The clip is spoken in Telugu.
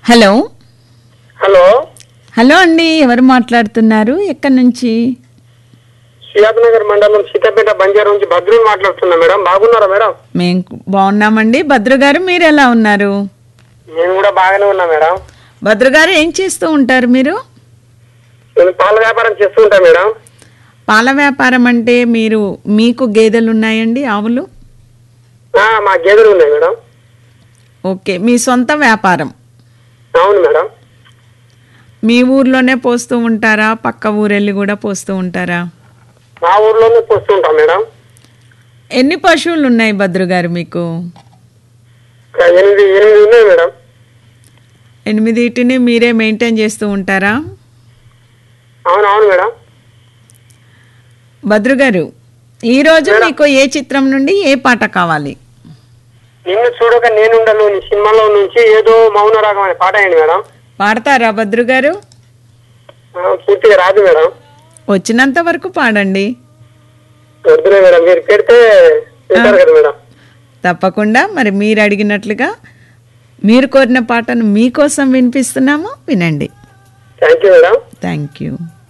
హలో హలో హలో అండి ఎవరు మాట్లాడుతున్నారు ఎక్కడి నుంచి సియాద్ నగర్ మండలం సీతాపేట బంజారా నుంచి భద్రుని మాట్లాడుతున్నా మేడం బాగున్నారా మేడం మేము బాగున్నామండి భద్ర గారు మీరు ఎలా ఉన్నారు నేను కూడా బాగానే ఉన్నా మేడం భద్ర గారు ఏం చేస్తూ ఉంటారు మీరు నేను పాల వ్యాపారం చేస్తూ ఉంటా మేడం పాల వ్యాపారం అంటే మీరు మీకు గేదెలు ఉన్నాయండి ఆవులు ఆ, మా గేదెలు ఉన్నాయి మేడం ఓకే మీ సొంత వ్యాపారం అవును మేడం మీ ఊర్లోనే పోస్తూ ఉంటారా పక్క ఊరెళ్ళి కూడా పోస్తూ ఉంటారా మా ఊర్లోనే పోస్తూ ఉంటాం మేడం ఎన్ని పశువులు ఉన్నాయి భద్రు గారు మీకు ఒక ఎనిమిది ఎనిమిది ఉన్నాయి మేడం ఎనిమిదిటిని మీరే మెయింటైన్ చేస్తూ ఉంటారా అవును అవును మేడం భద్రు గారు ఈరోజు మీకు ఏ చిత్రం నుండి ఏ పాట కావాలి నిన్ను చూడక నేనుండను నీ సినిమాలో నుంచి ఏదో మౌన రాగం అనే పాట అయింది మేడం పాడతారా భద్రు గారు ఆ, పూర్తిగా రాదు మేడం వచ్చినంత వరకు పాడండి వద్దులే మేడం మీరు పెడితే వింటారు కదా మేడం తప్పకుండా మరి మీరు అడిగినట్లుగా మీరు కోరిన పాటను మీకోసం వినిపిస్తున్నాము వినండి thank you madam thank you